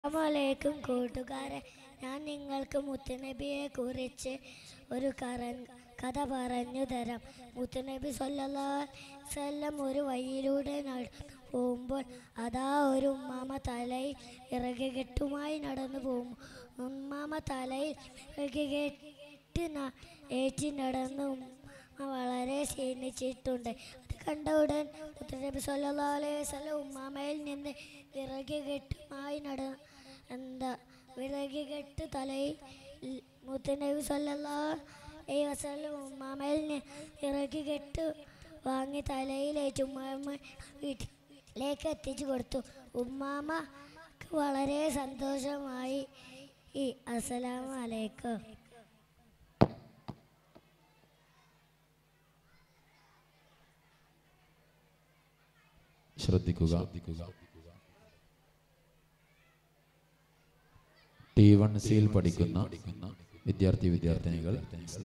അസ്സലാമലൈക്കും കൂട്ടുകാരെ ഞാൻ നിങ്ങൾക്ക് മുത്തുനബിയെ കുറിച്ച് ഒരു കറ കഥ പറഞ്ഞു തരാം മുത്തുനബി സല്ലല്ലാഹു ഒരു വഴിയിലൂടെ നടന്നു പോകുമ്പോൾ അതാ ഒരു ഉമ്മാമ തലയിൽ ഇറകെട്ടുമായി നടന്നു പോകും ഉമ്മാമ തലയിൽ ഇറകെട്ട് ന- ഏറ്റി നടന്നു ഉമ്മ വളരെ ക്ഷീണിച്ചിട്ടുണ്ട് അത് കണ്ട ഉടൻ മുത്തുനബി സല്ലല്ലാഹു അലൈഹി വസല്ലം ഉമ്മാമയിൽ നിന്ന് വിറകുകെട്ടുമായി നട എന്താ വിറകുകെട്ട് തലയിൽ ൽ- മുത്തുനബി സല്ലല്ലാഹു അലൈഹി വസല്ലം ഉമ്മാമയിൽ നിന്ന് വിറകുകെട്ട് വാങ്ങി തലയിലേറ്റ് ഉമ്മാമ വീട്ടിലേക്ക് എത്തിച്ചു കൊടുത്തു ഉമ്മാമക്ക് വളരെ സന്തോഷമായി ഈ അസ്സലാമു അലൈക്കും ശ്രദ്ധിക്കുക ടി വൺ സിയിൽ പഠിക്കുന്ന വിദ്യാർത്ഥി വിദ്യാർത്ഥിനികൾ